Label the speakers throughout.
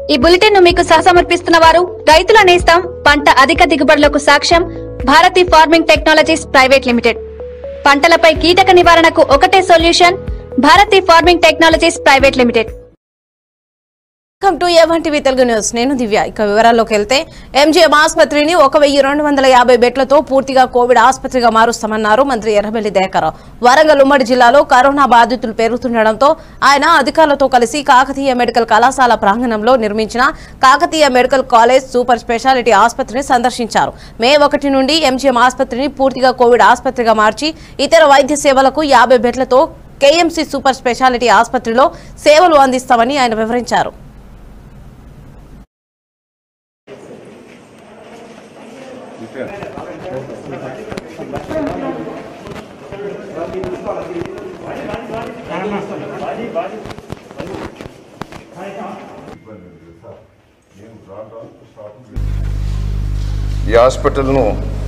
Speaker 1: ఈ బులెటిన్ ను మీకు సహసమర్పిస్తున్న వారు రైతుల నేస్తం పంట అధిక దిగుబడులకు సాక్ష్యం Bharati farming technologies private limited పంటలపై కీటక నివారణకు ఒకటే solution Bharati farming technologies private limited
Speaker 2: welcome to A one TV Telugu news నేను దివ్య ఇక వివరాల్లోకి వెళ్తే ఎంజీఎం ఆసుపత్రిని ఒక వెయ్యి రెండు వందల యాభై బెడ్లతో పూర్తిగా కోవిడ్ ఆసుపత్రిగా మారుస్తామన్నారు మంత్రి ఎర్రబెల్లి దయాకరావు వరంగల్ ఉమ్మడి జిల్లాలో కరోనా బాధితులు పెరుగుతుండటంతో ఆయన అధికారులతో కలిసి కాకతీయ మెడికల్ కళాశాల ప్రాంగణంలో నిర్మించిన Kakatiya medical college super speciality ఆసుపత్రిని సందర్శించారు మే ఒకటి నుండి ఎంజీఎం ఆసుపత్రిని పూర్తిగా కోవిడ్ ఆసుపత్రిగా మార్చి ఇతర వైద్య సేవలకు యాభై బెడ్లతో కేఎంసీ సూపర్ స్పెషాలిటీ ఆసుపత్రిలో సేవలు అందిస్తామని ఆయన వివరించారు
Speaker 3: ఈ హాస్పిటల్ను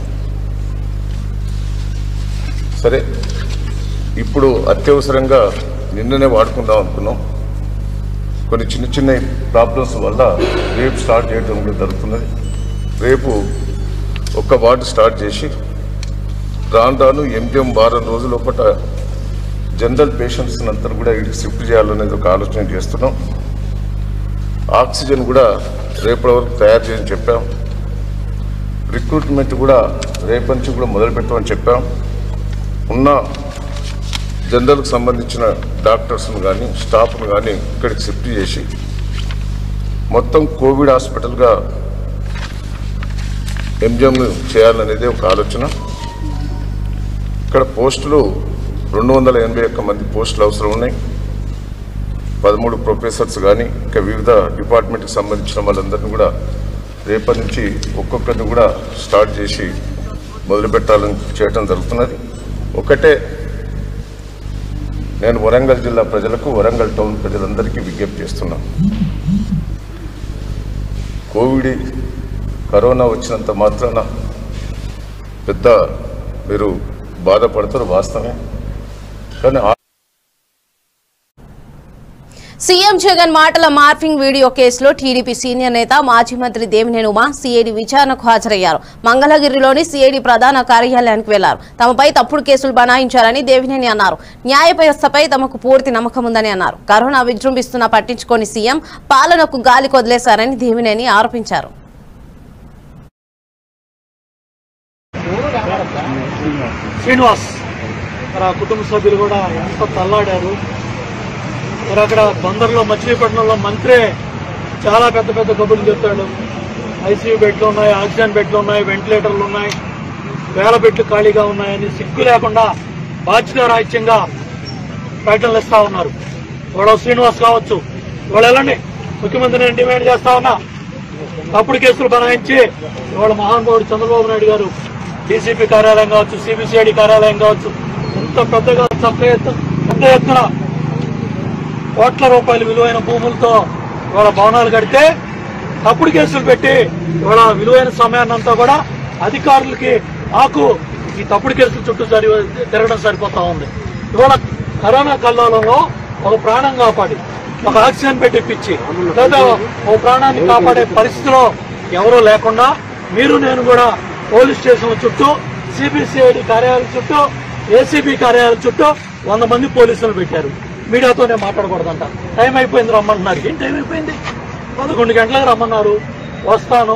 Speaker 3: సరే ఇప్పుడు అత్యవసరంగా నిన్ననే వాడుకుందాం అనుకున్నాం కొన్ని చిన్న చిన్న ప్రాబ్లమ్స్ వల్ల రేపు స్టార్ట్ చేయడం కూడా జరుగుతున్నది రేపు ఒక్క వార్డు స్టార్ట్ చేసి రాను రాను ఎంజిఎం వారం రోజుల లోపల జనరల్ పేషెంట్స్ అంతా కూడా ఇటు షిఫ్ట్ చేయాలనేది ఒక ఆలోచన చేస్తున్నాం ఆక్సిజన్ కూడా రేపటి వరకు తయారు చేయని చెప్పాం రిక్రూట్మెంట్ కూడా రేపటి నుంచి కూడా మొదలు పెట్టమని చెప్పాం ఉన్న జనరల్కి సంబంధించిన డాక్టర్స్ను కానీ స్టాఫ్ను కానీ ఇక్కడికి షిఫ్ట్ చేసి మొత్తం కోవిడ్ హాస్పిటల్గా ఎంజిఎం చేయాలనేది ఒక ఆలోచన ఇక్కడ పోస్టులు రెండు వందల ఎనభై ఒక్క మంది పోస్టులు అవసరం ఉన్నాయి పదమూడు ప్రొఫెసర్స్ కానీ ఇంకా వివిధ డిపార్ట్మెంట్కి సంబంధించిన వాళ్ళందరినీ కూడా రేపటి నుంచి ఒక్కొక్కరిని కూడా స్టార్ట్ చేసి మొదలు పెట్టాలని చేయటం జరుగుతున్నది ఒకటే నేను వరంగల్ జిల్లా ప్రజలకు వరంగల్ టౌన్ ప్రజలందరికీ విజ్ఞప్తి చేస్తున్నాను కోవిడ్ కరోనా వచ్చినంత మాత్రాన పెద్ద మీరు బాధపడతారు వాస్తవమే కానీ ఆ-
Speaker 2: సీఎం జగన్ మాటల మార్ఫింగ్ వీడియో కేసులో టీడీపీ సీనియర్ నేత మాజీ మంత్రి దేవినేని ఉమా సీఐడి విచారణకు హాజరయ్యారు మంగళగిరిలోని సీఐడి ప్రధాన కార్యాలయానికి వెళ్లారు తమపై తప్పుడు కేసులు బనాయించారని దేవినేని అన్నారు న్యాయ వ్యవస్థపై తమకు పూర్తి నమ్మకం ఉందని అన్నారు కరోనా విజృంభిస్తున్నా పట్టించుకోని సీఎం పాలనకు గాలి కొదిలేశారని దేవినేని ఆరోపించారు
Speaker 4: శ్రీనివాస్ మరి ఆ కుటుంబ సభ్యులు కూడా ఎంత తల్లాడారు మరి అక్కడ బందర్లో మచిలీపట్నంలో మంత్రే చాలా పెద్ద పెద్ద కబుర్లు చెప్తాడు ఐసీయూ బెడ్లు ఉన్నాయి ఆక్సిజన్ బెడ్లు ఉన్నాయి వెంటిలేటర్లు ఉన్నాయి వేల బెడ్లు ఖాళీగా ఉన్నాయని సిగ్గు లేకుండా బాధ్యతారాహిత్యంగా ప్రకటనలు ఇస్తా ఉన్నారు వాడు శ్రీనివాస్ కావచ్చు వాళ్ళు వెళ్ళండి ముఖ్యమంత్రి నేను డిమాండ్ చేస్తా ఉన్నా తప్పుడు కేసులు బనాయించి ఇవాళ మహానుభావుడు చంద్రబాబు నాయుడు గారు డీసీపీ కార్యాలయం కావచ్చు సిబిసిఐడి కార్యాలయం కావచ్చు ఎంత పెద్దగా పెద్ద ఎత్తు పెద్ద ఎత్తున కోట్ల రూపాయల విలువైన భూములతో ఇవాళ భవనాలు కడితే తప్పుడు కేసులు పెట్టి ఇవాళ విలువైన సమయాన్ని అంతా కూడా అధికారులకి మాకు ఈ తప్పుడు కేసుల చుట్టూ సరి తిరగడం సరిపోతా ఉంది ఇవాళ కరోనా కల్లోలంలో ఒక ప్రాణం కాపాడి ఒక ఆక్సిజన్ పెట్టి ఇప్పించి లేదా ఒక ప్రాణాన్ని కాపాడే పరిస్థితిలో ఎవరూ లేకుండా మీరు నేను కూడా పోలీస్ స్టేషన్ చుట్టూ సిబిసిఐడి కార్యాలయం చుట్టూ ఏసీబీ కార్యాలయం చుట్టూ వంద మంది పోలీసులు పెట్టారు మీడియాతోనే మాట్లాడకూడదంట టైం అయిపోయింది రమ్మంటున్నారు ఏం టైం అయిపోయింది పదకొండు గంటలకు రమ్మన్నారు వస్తాను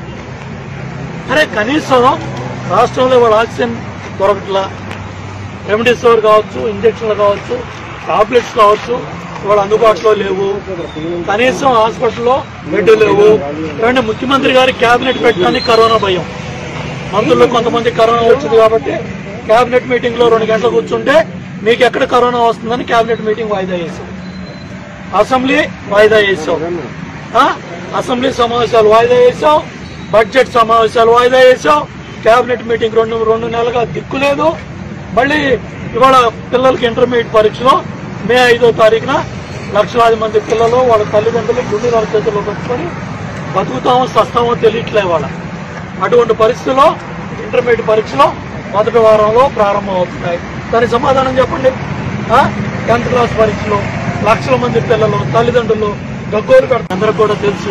Speaker 4: అరే కనీసం రాష్ట్రంలో వాళ్ళ ఆక్సిజన్ దొరకట్లా రెమెడీసివిర్ కావచ్చు ఇంజక్షన్లు కావచ్చు టాబ్లెట్స్ కావచ్చు ఇవాళ అందుబాటులో లేవు కనీసం హాస్పిటల్లో బెడ్ లేవు ఏమంటే ముఖ్యమంత్రి గారి కేబినెట్ పెట్టడానికి కరోనా భయం మంత్రులు కొంతమంది కరోనా వచ్చింది కాబట్టి కేబినెట్ మీటింగ్ లో రెండు గంటలు కూర్చుంటే మీకు ఎక్కడ కరోనా వస్తుందని కేబినెట్ మీటింగ్ వాయిదా చేశాం అసెంబ్లీ వాయిదా చేశాం ఆ? అసెంబ్లీ సమావేశాలు వాయిదా చేశాం బడ్జెట్ సమావేశాలు వాయిదా చేశాం కేబినెట్ మీటింగ్ రెండు రెండు నెలలుగా దిక్కు లేదు మళ్ళీ ఇవాళ పిల్లలకి ఇంటర్మీడియట్ పరీక్షలో మే ఐదో తారీఖున లక్షలాది మంది పిల్లలు వాళ్ళ తల్లిదండ్రులు గుండె చేతుల్లో పెట్టుకొని బతుకుతామో సస్తామో తెలియట్లే వాళ్ళ అటువంటి పరిస్థితుల్లో ఇంటర్మీడియట్ పరీక్షలు మొదటి వారంలో ప్రారంభం అవుతున్నాయి దానికి సమాధానం చెప్పండి టెన్త్ క్లాస్ పరీక్షలు లక్షల మంది పిల్లలు తల్లిదండ్రులు గగ్గోలు పెడతారు అందరికి కూడా తెలుసు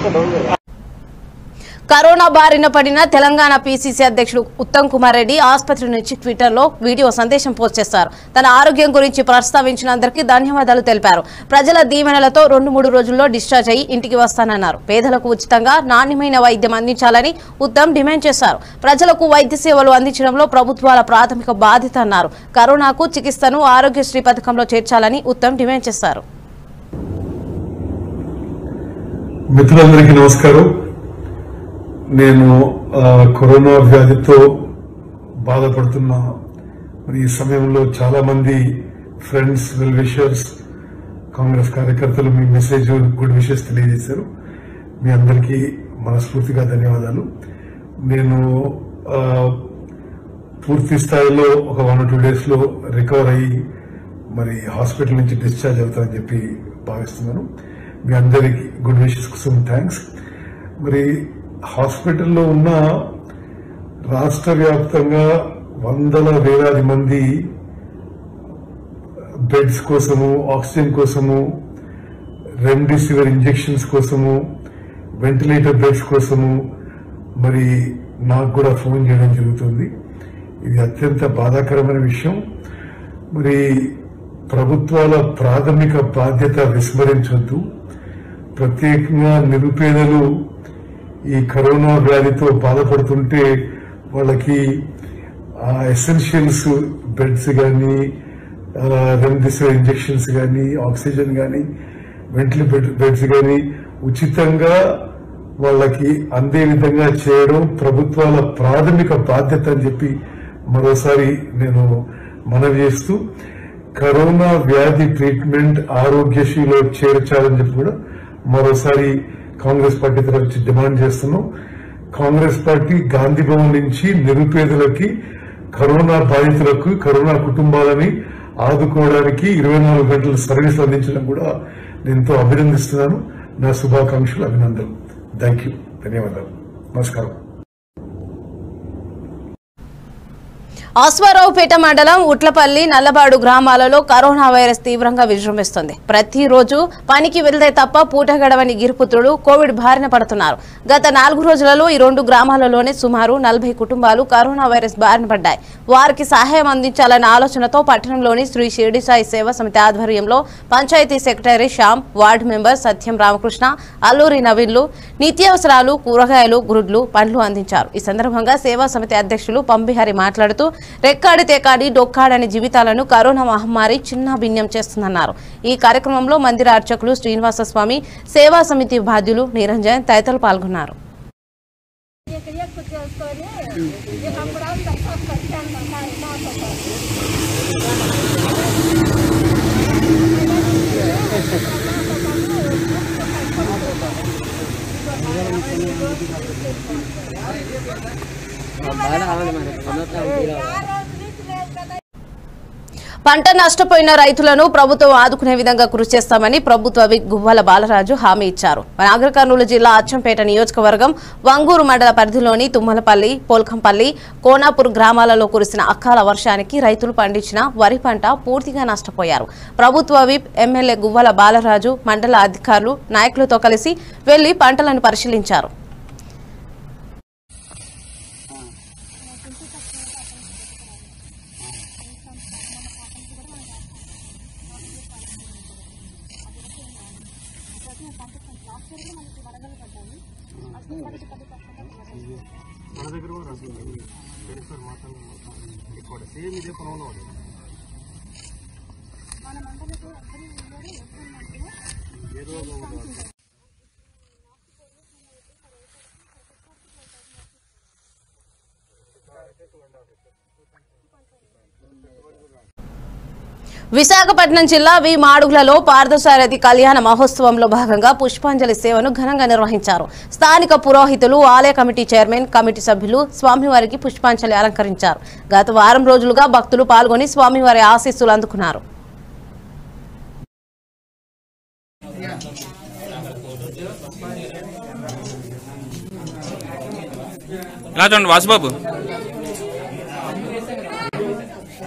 Speaker 2: కరోనా బారిన పడిన తెలంగాణ పీసీసీ అధ్యక్షుడు ఉత్తమ్ కుమార్ రెడ్డి ఆసుపత్రి నుంచి ట్విట్టర్ లో వీడియో సందేశం పోస్ట్ చేశారు తన ఆరోగ్యం గురించి ప్రస్తావించినందరికీ ధన్యవాదాలు తెలిపారు ప్రజల దీవెనలతో రెండు మూడు రోజుల్లో డిశ్చార్జ్ అయ్యి ఇంటికి వస్తానన్నారు పేదలకు ఉచితంగా నాణ్యమైన వైద్యం అందించాలని ఉత్తమ్ డిమాండ్ చేశారు ప్రజలకు వైద్య సేవలు అందించడంలో ప్రభుత్వాల ప్రాథమిక బాధ్యత అన్నారు కరోనాకు చికిత్సను ఆరోగ్యశ్రీ పథకంలో చేర్చాలని ఉత్తమ్ డిమాండ్ చేశారు
Speaker 5: మిత్రులందరికీ నమస్కారం నేను ఆ, కరోనా వ్యాధితో బాధపడుతున్న మరి ఈ సమయంలో చాలా మంది ఫ్రెండ్స్ వెల్ విషర్స్ కాంగ్రెస్ కార్యకర్తలు మీ మెసేజ్ గుడ్ విషెస్ తెలియజేశారు మీ అందరికీ మనస్ఫూర్తిగా ధన్యవాదాలు నేను ఆ, పూర్తి స్థాయిలో ఒక వన్ టూ డేస్ లో రికవర్ అయ్యి మరి హాస్పిటల్ నుంచి డిశ్చార్జ్ అవుతానని చెప్పి భావిస్తున్నాను మీ అందరికి గుడ్ విషెస్ కోసం థ్యాంక్స్ మరి హాస్పిటల్లో ఉన్న రాష్ట్ర వ్యాప్తంగా వందల వేలాది మంది బెడ్స్ కోసము ఆక్సిజన్ కోసము రెమ్డెసివిర్ ఇంజెక్షన్స్ కోసము వెంటిలేటర్ బెడ్స్ కోసము మరి నాకు కూడా ఫోన్ చేయడం జరుగుతుంది ఇది అత్యంత బాధాకరమైన విషయం మరి ప్రభుత్వాల ప్రాథమిక బాధ్యత విస్మరించొద్దు ప్రత్యేకంగా నిరుపేదలు ఈ కరోనా వ్యాధితో బాధపడుతుంటే వాళ్ళకి ఆ ఎసెన్షియల్స్ బెడ్స్ కానీ రెమ్డెసివిర్ ఇంజెక్షన్స్ కానీ ఆక్సిజన్ కానీ వెంటిలేటర్ బెడ్స్ కానీ ఉచితంగా వాళ్ళకి అందే విధంగా చేయడం ప్రభుత్వాల ప్రాథమిక బాధ్యత అని చెప్పి మరోసారి నేను మనవి చేస్తూ కరోనా వ్యాధి ట్రీట్మెంట్ ఆరోగ్యశ్రీలో చేర్చాలని చెప్పి కూడా మరోసారి కాంగ్రెస్ పార్టీ తరఫు నుంచి డిమాండ్ చేస్తున్నాం కాంగ్రెస్ పార్టీ గాంధీ భవన్ నుంచి నిరుపేదలకి కరోనా బాధితులకు కరోనా కుటుంబాలని ఆదుకోవడానికి ఇరవై నాలుగు గంటల సర్వీస్ అందించడం కూడా నేను ఎంతో అభినందిస్తున్నాను నా శుభాకాంక్షలు అభినందనలు థ్యాంక్ యూ ధన్యవాదాలు నమస్కారం
Speaker 2: ఆస్వారావుపేట మండలం ఉట్లపల్లి నల్లబాడు గ్రామాలలో కరోనా వైరస్ తీవ్రంగా విజృంభిస్తుంది ప్రతిరోజు పనికి వెళ్తే తప్ప పూట గడవని గిరిపుత్రులు కోవిడ్ బారిన పడుతున్నారు గత నాలుగు రోజులలో ఈ రెండు గ్రామాలలోనే సుమారు నలభై కుటుంబాలు కరోనా వైరస్ బారిన పడ్డాయి వారికి సహాయం అందించాలన్న ఆలోచనతో పట్టణంలోని శ్రీ షిరిడి సాయి సేవా సమితి ఆధ్వర్యంలో panchayat secretary Shyam ward member Satyam Ramakrishna Alluri నవీన్లు నిత్యావసరాలు కూరగాయలు గుడ్లు పండ్లు అందించారు ఈ సందర్భంగా సేవా సమితి అధ్యక్షులు పంబిహరి మాట్లాడుతూ రెక్కాడితే కాడి డొక్కాడని జీవితాలను కరోనా మహమ్మారి చిన్న భిన్నం చేస్తుందన్నారు ఈ కార్యక్రమంలో మందిర అర్చకులు శ్రీనివాస స్వామి సేవా సమితి బాధ్యులు నిరంజన్ తదితరులు పాల్గొన్నారు పంట నష్టపోయిన రైతులను ప్రభుత్వం ఆదుకునే విధంగా కృషి చేస్తామని ప్రభుత్వ విప్ గువ్వల బాలరాజు హామీ ఇచ్చారు నాగర్ కర్నూలు జిల్లా అచ్చంపేట నియోజకవర్గం వంగూరు మండల పరిధిలోని తుమ్మలపల్లి పోల్కంపల్లి కోనాపూర్ గ్రామాలలో కురిసిన అకాల వర్షానికి రైతులు పండించిన వరి పంట పూర్తిగా నష్టపోయారు ప్రభుత్వ విప్ ఎమ్మెల్యే గువ్వల బాలరాజు మండల అధికారులు నాయకులతో కలిసి వెళ్లి పంటలను పరిశీలించారు విశాఖపట్నం జిల్లా వి మాడుగులలో పార్థసారథి కళ్యాణ మహోత్సవంలో భాగంగా పుష్పాంజలి సేవను ఘనంగా నిర్వహించారు స్థానిక పురోహితులు ఆలయ కమిటీ చైర్మన్ కమిటీ సభ్యులు స్వామివారికి పుష్పాంజలి అలంకరించారు గత వారం రోజులుగా భక్తులు పాల్గొని స్వామివారి ఆశీస్సులు అందుకున్నారు
Speaker 6: ఇలా చూడండి వాసుబాబు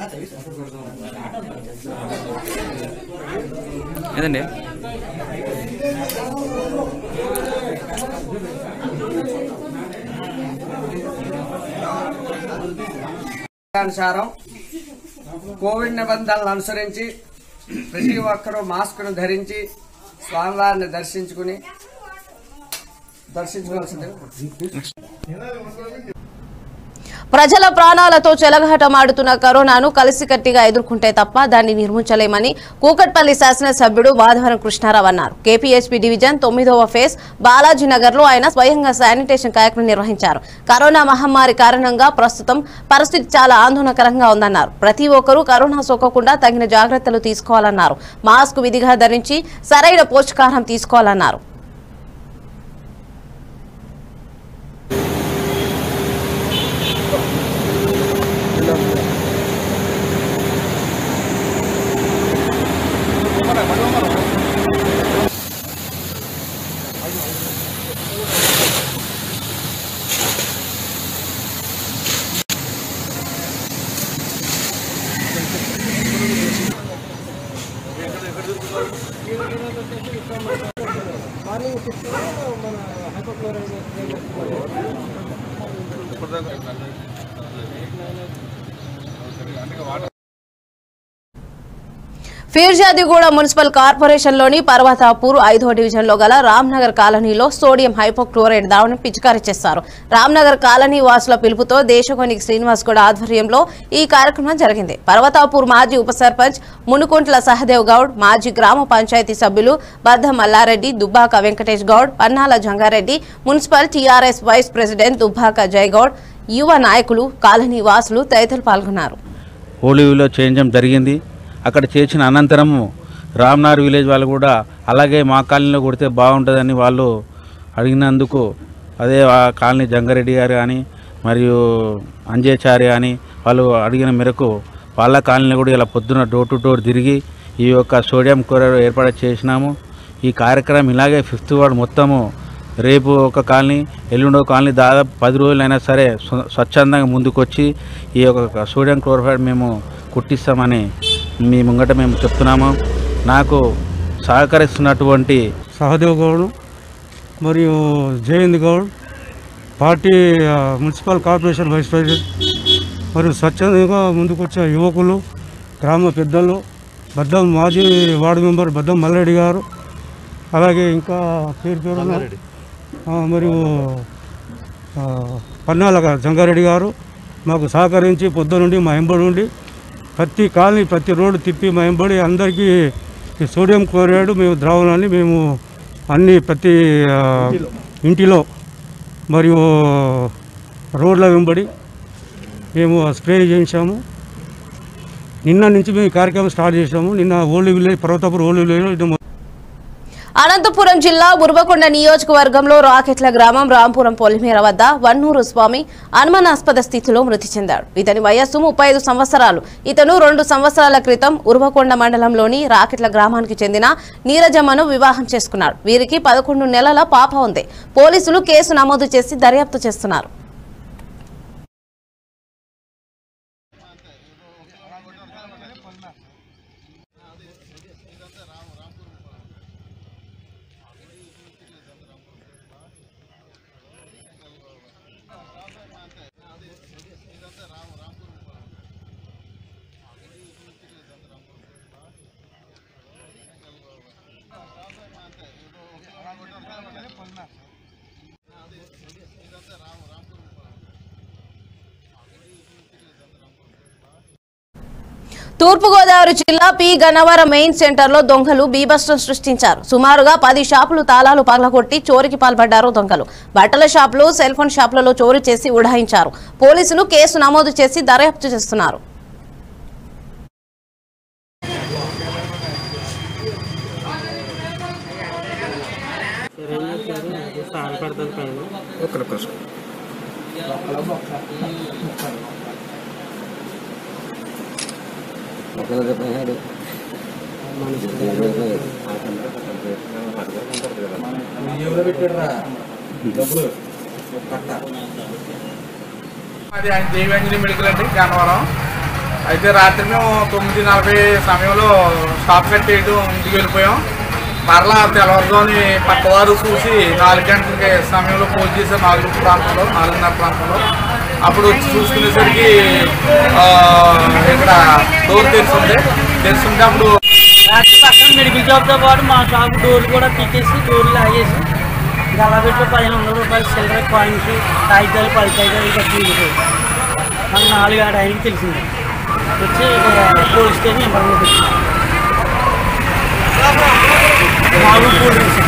Speaker 6: ఏదండి
Speaker 7: అనుసారం కోవిడ్ నిబంధనలు అనుసరించి ప్రతి ఒక్కరూ మాస్కును ధరించి స్వామివారిని దర్శించుకుని దర్శించుకోవాల్సింది
Speaker 2: ప్రజల ప్రాణాలతో చెలగాటమాడుతున్న కరోనాను కలిసికట్టిగా ఎదుర్కొంటే తప్ప దాన్ని నిర్మించలేమని కూకట్పల్లి శాసనసభ్యుడు మాధవరం కృష్ణారావు అన్నారు కేపీహెచ్పీ డివిజన్ తొమ్మిదవ ఫేజ్ బాలాజీనగర్ లో ఆయన స్వయంగా శానిటేషన్ కార్యక్రమం నిర్వహించారు కరోనా మహమ్మారి కారణంగా ప్రస్తుతం పరిస్థితి చాలా ఆందోళనకరంగా ఉందన్నారు ప్రతి ఒక్కరూ కరోనా సోకకుండా తగిన జాగ్రత్తలు తీసుకోవాలన్నారు మాస్క్ విధిగా ధరించి సరైన పోషకాహారం తీసుకోవాలన్నారు ఫీర్జాదిగూడ మున్సిపల్ కార్పొరేషన్ లోని పర్వతాపూర్ ఐదో డివిజన్ లో గల రామ్నగర్ కాలనీలో సోడియం హైపోక్లోరైడ్ దావను పిచికారీ చేస్తారు రామ్నగర్ కాలనీ వాసుల పిలుపుతో దేశకోని శ్రీనివాస్ గౌడ్ ఆధ్వర్యంలో ఈ కార్యక్రమం జరిగింది పర్వతాపూర్ మాజీ ఉప సర్పంచ్ మునుకుంట్ల సహదేవ్ గౌడ్ మాజీ గ్రామ పంచాయతీ సభ్యులు Badda Mallareddy Dubbaka Venkatesh Goud Pannala Jangareddy municipal TRS vice president Dubbaka Jayagoud యువ నాయకులు కాలనీ వాసులు తదితరులు పాల్గొన్నారు
Speaker 8: హోలీలో చేయించడం జరిగింది అక్కడ చేసిన అనంతరము రామ్నార్ విలేజ్ వాళ్ళు కూడా అలాగే మా కాలనీలో కొడితే బాగుంటుందని వాళ్ళు అడిగినందుకు అదే ఆ కాలనీ జంగారెడ్డి గారు కానీ మరియు అంజేచారి కానీ వాళ్ళు అడిగిన మేరకు వాళ్ళ కాలనీలో కూడా ఇలా పొద్దున డోర్ టు డోర్ తిరిగి ఈ యొక్క సోడియం కూర ఏర్పాటు చేసినాము ఈ కార్యక్రమం ఇలాగే ఫిఫ్త్ వార్డ్ మొత్తము రేపు ఒక కాలనీ ఎల్లుండో కాలనీ దాదాపు పది రోజులైనా సరే స్వ- స్వచ్ఛందంగా ముందుకొచ్చి ఈ యొక్క సోడియం క్లోరైడ్ మేము కుట్టిస్తామని మీ ముంగట మేము చెప్తున్నాము నాకు సహకరిస్తున్నటువంటి
Speaker 9: సహదేవ్ గౌడ్ మరియు జయంత్ గౌడ్ పార్టీ ఆ, మున్సిపల్ కార్పొరేషన్ వైస్ ప్రెసిడెంట్ మరియు స్వచ్ఛందంగా ముందుకొచ్చే యువకులు గ్రామ పెద్దలు బద్దం మాజీ వార్డు మెంబర్ బద్దం మల్లారెడ్డి గారు అలాగే ఇంకా పేరు పేరు మరియు ఆ, పన్నాల జంగారెడ్డి గారు మాకు సహకరించి పొద్దు నుండి మా ఎంబడి నుండి ప్రతి కాలనీ ప్రతి రోడ్డు తిప్పి మా ఎంబడి అందరికీ ఈ సోడియం క్లోరైడ్ మేము ద్రావణాన్ని మేము అన్ని ప్రతి ఆ, ఇంటిలో మరియు రోడ్ల వెంబడి మేము స్ప్రే చేయించాము నిన్న నుంచి మేము ఈ కార్యక్రమం స్టార్ట్ చేసాము నిన్న ఓల్డ్ విలేజ్ పర్వతాపూర్ ఓల్డ్ విలేజ్లో ఇది
Speaker 2: అనంతపురం జిల్లా ఉర్వకొండ నియోజకవర్గంలో రాకెట్ల గ్రామం రాంపురం పొలిమేర వద్ద వన్నూరు స్వామి అనుమానాస్పద స్థితిలో మృతి చెందాడు ఇతని వయస్సు ముప్పై ఐదు సంవత్సరాలు ఇతను రెండు సంవత్సరాల క్రితం ఉర్వకొండ మండలంలోని రాకెట్ల గ్రామానికి చెందిన నీరజమ్మను వివాహం చేసుకున్నాడు వీరికి పదకొండు నెలల పాప ఉంది పోలీసులు కేసు నమోదు చేసి దర్యాప్తు చేస్తున్నారు తూర్పుగోదావరి జిల్లా పి గన్నవరం మెయిన్ సెంటర్ లో దొంగలు బీభత్సం సృష్టించారు సుమారుగా పది షాపులు తాళాలు పగలగొట్టి చోరికి పాల్పడ్డారు దొంగలు బట్టల షాపులు సెల్ ఫోన్ షాపులలో చోరీ చేసి ఉడాయించారు పోలీసులు కేసు నమోదు చేసి దర్యాప్తు చేస్తున్నారు
Speaker 6: అది ఆయన దేవాంజలి మెడికల్ అండి గన్నవరం అయితే రాత్రి మేము తొమ్మిది నలభై సమయంలో స్టాప్ కట్టేయడం ఇంటికి వెళ్ళిపోయాం మరలా తెల్లవారుజాముని పక్కవారు చూసి నాలుగు గంటలకి సమయంలో పూజ చేసే నాలుగు ప్రాంతంలో నాలుగున్నర ప్రాంతంలో అప్పుడు వచ్చి చూసుకునేసరికి ఆ, ఇక్కడ డోర్ తెరిచింది తెరిచింది అప్పుడు
Speaker 10: పక్కన మెడికల్ షాప్తో పాటు మా షాప్ డోర్ కూడా తీసేసి డోర్లు లాగేసి గలాబెట్లో పదిహేను వందల రూపాయలు సిల్లర్ కాయిన్స్ కాగితాలు పది కాగితాలు కట్టి నాకు నాలుగు ఆరు ఆయనకి తెలిసింది వచ్చి ఇక్కడ పోలీస్ స్టేషన్ ఇన్ఫర్మేషన్ ఇచ్చింది మామూలు కూల్ డ్రింక్స్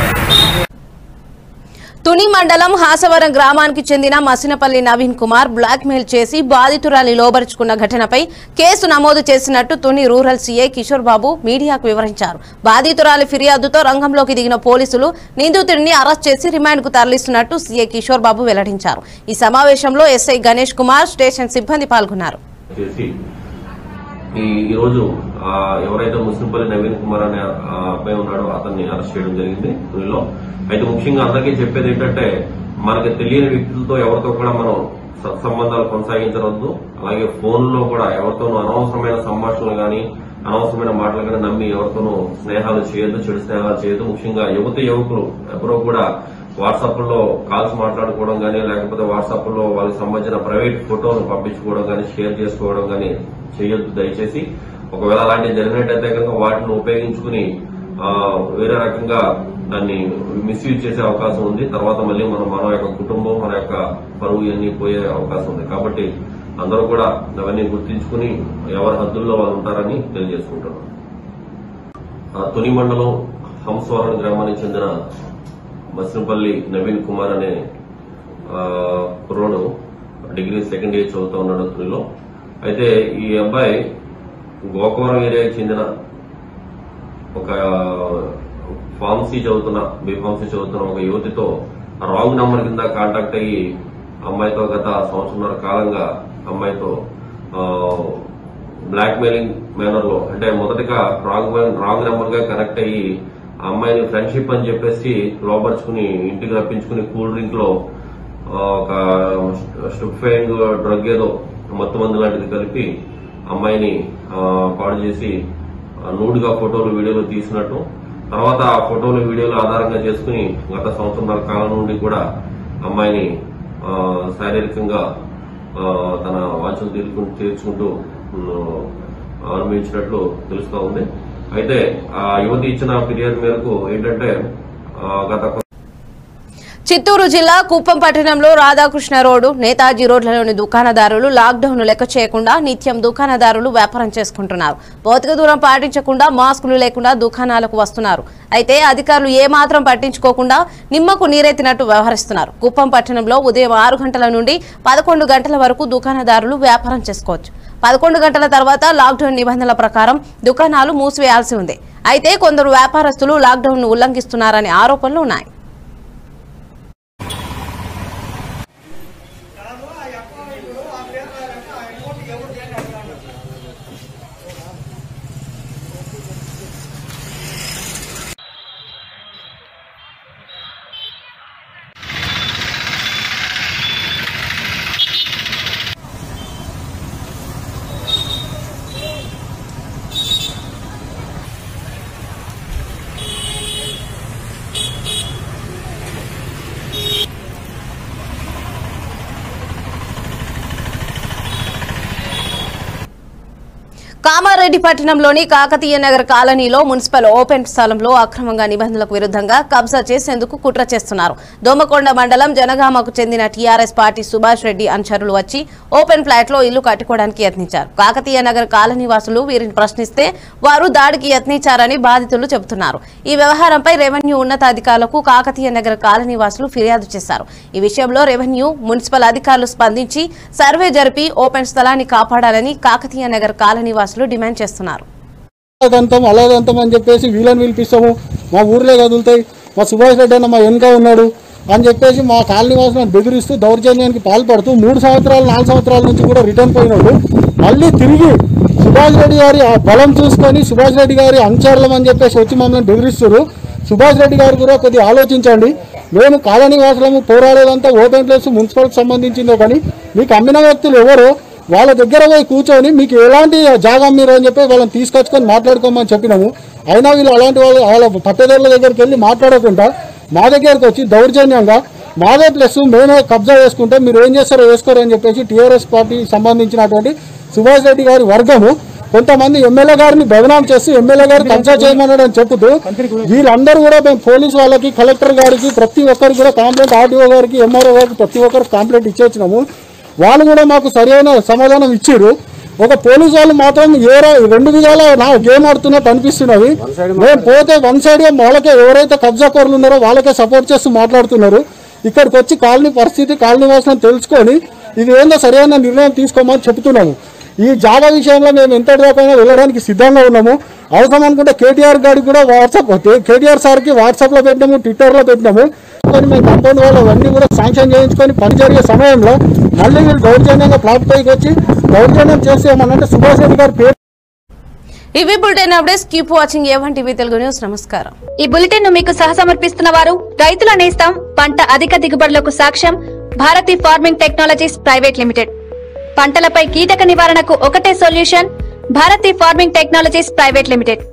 Speaker 2: తుని మండలం హాసవరం గ్రామానికి చెందిన మసినపల్లి నవీన్ కుమార్ బ్లాక్ మెయిల్ చేసి బాధితురాలి లోబరుచుకున్న ఘటనపై కేసు నమోదు చేసినట్టు తుని రూరల్ సీఐ కిషోర్ బాబు మీడియాకు వివరించారు బాధితురాలి ఫిర్యాదుతో రంగంలోకి దిగిన పోలీసులు నిందితుడిని అరెస్ట్ చేసి రిమాండ్కు తరలిస్తున్నట్టు సీఐ కిషోర్ బాబు వెల్లడించారు ఈ సమావేశంలో ఎస్ఐ గణేష్ కుమార్ స్టేషన్ సిబ్బంది పాల్గొన్నారు
Speaker 11: చేసి ఈ ఈరోజు ఆ, ఎవరైతే ముస్లింపల్లి నవీన్ కుమార్ అనే ఆ అబ్బాయి ఉన్నాడో అతన్ని అరెస్ట్ చేయడం జరిగింది తునిలో అయితే ముఖ్యంగా అందరికీ చెప్పేది ఏంటంటే మనకి తెలియని వ్యక్తులతో ఎవరితో కూడా మనం సత్సంబంధాలు కొనసాగించవద్దు అలాగే ఫోన్ లో కూడా ఎవరితోనూ అనవసరమైన సంభాషణలు గాని అనవసరమైన మాటలు కానీ నమ్మి ఎవరితోనూ స్నేహాలు చేయొద్దు చెడు స్నేహాలు చేయొద్దు ముఖ్యంగా యువత యువకులు ఎవరో కూడా వాట్సాప్ లో కాల్స్ మాట్లాడుకోవడం కానీ లేకపోతే వాట్సాప్ లో వాళ్ళకి సంబంధించిన ప్రైవేట్ ఫోటోలు పంపించుకోవడం కానీ షేర్ చేసుకోవడం కానీ చేయొద్దు దయచేసి ఒకవేళ అలాంటివి జరిగినట్టయితే కనుక వాటిని ఉపయోగించుకుని ఆ, వేరే రకంగా దాన్ని మిస్యూజ్ చేసే అవకాశం ఉంది తర్వాత మళ్ళీ మనం మన యొక్క కుటుంబం మన యొక్క పరువు ఇవన్నీ పోయే అవకాశం ఉంది కాబట్టి అందరూ కూడా అవన్నీ గుర్తించుకుని ఎవరి హద్దుల్లో వాళ్ళు ఉంటారని తెలియజేసుకుంటున్నాం ఆ, తుని మండలం హంసవరం గ్రామానికి చెందిన మసినపల్లి నవీన్ కుమార్ అనే ఆ, కుర్రోడు డిగ్రీ సెకండ్ ఇయర్ చదువుతా ఉన్నాడు తునిలో అయితే ఈ అబ్బాయి గోకవరం ఏరియాకి చెందిన ఒక ఫార్మసీ చదువుతున్న బీఫార్మసీ చదువుతున్న ఒక యువతితో రాంగ్ నంబర్ కింద కాంటాక్ట్ అయ్యి అమ్మాయితో గత సంవత్సరంన్నర కాలంగా అమ్మాయితో బ్లాక్ మెయిలింగ్ మేనర్ లో అంటే మొదటగా రాంగ్ రాంగ్ నెంబర్ గా కనెక్ట్ అయ్యి ఆ అమ్మాయిని ఫ్రెండ్షిప్ అని చెప్పేసి లోపరుచుకుని ఇంటికి రప్పించుకుని కూల్ డ్రింక్ లో ఆ, ఒక స్టుఫైంగ్ డ్రగ్ ఏదో మత్తు మందు లాంటిది కలిపి అమ్మాయిని ఆ, పాడు చేసి నూడ్ గా ఫోటోలు వీడియోలు తీసినట్టు తర్వాత ఆ ఫోటోలు వీడియోలు ఆధారంగా చేసుకుని గత సంవత్సరంన్నర కాలం నుండి కూడా అమ్మాయిని ఆ, శారీరకంగా ఆ, తన వాంఛలు తీర్చుకుంటూ తీర్చుకుంటూ ఉమ్, అనుభవించినట్లు తెలుస్తా ఉంది అయితే ఆ యువతి ఇచ్చిన ఫిర్యాదు మేరకు ఏంటంటే ఆ, గత కొ-
Speaker 2: చిత్తూరు జిల్లా కుప్పం పట్టణంలో రాధాకృష్ణ రోడ్డు నేతాజీ రోడ్లలోని దుకాణదారులు లాక్డౌన్ లెక్క చేయకుండా నిత్యం దుకాణదారులు వ్యాపారం చేసుకుంటున్నారు భౌతిక దూరం పాటించకుండా మాస్కులు లేకుండా దుకాణాలకు వస్తున్నారు అయితే అధికారులు ఏమాత్రం పట్టించుకోకుండా నిమ్మకు నీరెత్తినట్టు వ్యవహరిస్తున్నారు కుప్పం పట్టణంలో ఉదయం ఆరు గంటల నుండి పదకొండు గంటల వరకు దుకాణదారులు వ్యాపారం చేసుకోవచ్చు పదకొండు గంటల తర్వాత లాక్డౌన్ నిబంధనల ప్రకారం దుకాణాలు మూసివేయాల్సి ఉంది అయితే కొందరు వ్యాపారస్తులు లాక్డౌన్ ను ఉల్లంఘిస్తున్నారనే ఆరోపణలు ఉన్నాయి కామారెడ్డి పట్టణంలోని కాకతీయ నగర్ కాలనీలో మున్సిపల్ ఓపెన్ స్థలంలో అక్రమంగా నిబంధనలకు విరుద్ధంగా కబ్జా చేసేందుకు కుట్ర చేస్తున్నారు దోమకొండ మండలం జనగామకు చెందిన టీఆర్ఎస్ పార్టీ సుభాష్ రెడ్డి అనుచరులు వచ్చి ఓపెన్ ఫ్లాట్ లో ఇల్లు కట్టుకోవడానికి యత్నించారు కాకతీయ నగర్ కాలనీ వాసులు వీరిని ప్రశ్నిస్తే వారు దాడికి యత్నించారని బాధితులు చెబుతున్నారు ఈ వ్యవహారంపై రెవెన్యూ ఉన్నతాధికారులకు కాకతీయ నగర్ కాలనీ వాసులు ఫిర్యాదు చేశారు ఈ విషయంలో రెవెన్యూ మున్సిపల్ అధికారులు స్పందించి సర్వే జరిపి ఓపెన్ స్థలాన్ని కాపాడాలని కాకతీయ నగర్ కాలనీ వాసులు డిమాండ్ చేస్తున్నారు
Speaker 12: అలాగంతం అలాగంతం అని చెప్పేసి వీళ్ళని పిలిపిస్తాము మా ఊర్లే కదులుతాయి మా సుభాష్ రెడ్డి అన్న మా వెనుక ఉన్నాడు అని చెప్పేసి మా కాలనీ వాసులను బెదిరిస్తూ దౌర్జన్యానికి పాల్పడుతూ మూడు సంవత్సరాలు నాలుగు సంవత్సరాల నుంచి కూడా రిటర్న్ పోయినాడు మళ్ళీ తిరిగి సుభాష్ రెడ్డి గారి ఆ బలం చూసుకొని సుభాష్ రెడ్డి గారి అనుచరులం అని చెప్పేసి వచ్చి మమ్మల్ని బెదిరిస్తారు సుభాష్ రెడ్డి గారు కూడా కొద్దిగా ఆలోచించండి మేము కాలనీ వాసులము పోరాడేదంతా ఓపెన్ ప్లేస్ మున్సిపల్కి సంబంధించిందో కానీ మీకు అమ్మిన వ్యక్తులు ఎవరో వాళ్ళ దగ్గర పోయి కూర్చొని మీకు ఎలాంటి జాగా మీరు అని చెప్పి వాళ్ళని తీసుకొచ్చుకొని మాట్లాడుకోమని చెప్పినాము అయినా వీళ్ళు అలాంటి వాళ్ళు వాళ్ళ పట్టదారుల దగ్గరికి వెళ్ళి మాట్లాడకుండా మా దగ్గరకు వచ్చి దౌర్జన్యంగా మాదే ప్లస్ మేమే కబ్జా చేసుకుంటే మీరు ఏం చేస్తారో వేసుకోరు అని చెప్పేసి టీఆర్ఎస్ పార్టీ సంబంధించినటువంటి సుభాష్ రెడ్డి గారి వర్గము కొంతమంది ఎమ్మెల్యే గారిని బదనాం చేసి ఎమ్మెల్యే గారు కబ్జా చేయమన్నాడు అని చెబుతూ వీళ్ళందరూ కూడా మేము పోలీస్ వాళ్ళకి కలెక్టర్ గారికి ప్రతి ఒక్కరికి కూడా కంప్లైంట్ ఆర్టీఓ గారికి ఎంఆర్ఓ గారికి ప్రతి ఒక్కరికి కంప్లైంట్ ఇచ్చేచ్చినాము వాళ్ళు కూడా మాకు సరైన సమాధానం ఇచ్చారు ఒక పోలీస్ వాళ్ళు మాత్రం ఏ ర- రెండు విధాల నా గేమ్ ఆడుతున్నట్టు అనిపిస్తున్నది మేము పోతే వన్ సైడ్ వాళ్ళకే ఎవరైతే కబ్జా కోర్లు ఉన్నారో వాళ్ళకే సపోర్ట్ చేస్తూ మాట్లాడుతున్నారు ఇక్కడికి వచ్చి కాలనీ పరిస్థితి కాలనీ వాసన తెలుసుకొని ఇది ఏందో సరైన నిర్ణయం తీసుకోమని చెప్తున్నాము ఈ జాబా విషయంలో మేము ఎంత దాకైనా వెళ్ళడానికి సిద్ధంగా ఉన్నాము అవసరం అనుకుంటే కేటీఆర్ గారికి కూడా వాట్సాప్ కేటీఆర్ సార్కి వాట్సాప్లో పెట్టినాము ట్విట్టర్లో పెట్టినాము కానీ మేము కంపౌండ్ వాళ్ళు అవన్నీ కూడా శాంక్షన్ చేయించుకొని పని జరిగే సమయంలో మళ్ళీ వీళ్ళు దౌర్జన్యంగా ప్లాట్ పైకి వచ్చి దౌర్జన్యం చేసేమనంటే సుభాష్ రెడ్డి గారి పేరు
Speaker 2: ఇవి bulletin updates keep watching A one TV Telugu news నమస్కారం
Speaker 1: ఈ బులెటిన్ ను మీకు సహసమర్పిస్తున్న వారు రైతుల నేస్తం పంట అధిక దిగుబడులకు సాక్ష్యం Bharati farming technologies private limited పంటలపై కీటక నివారణకు ఒకటే solution Bharati farming technologies private limited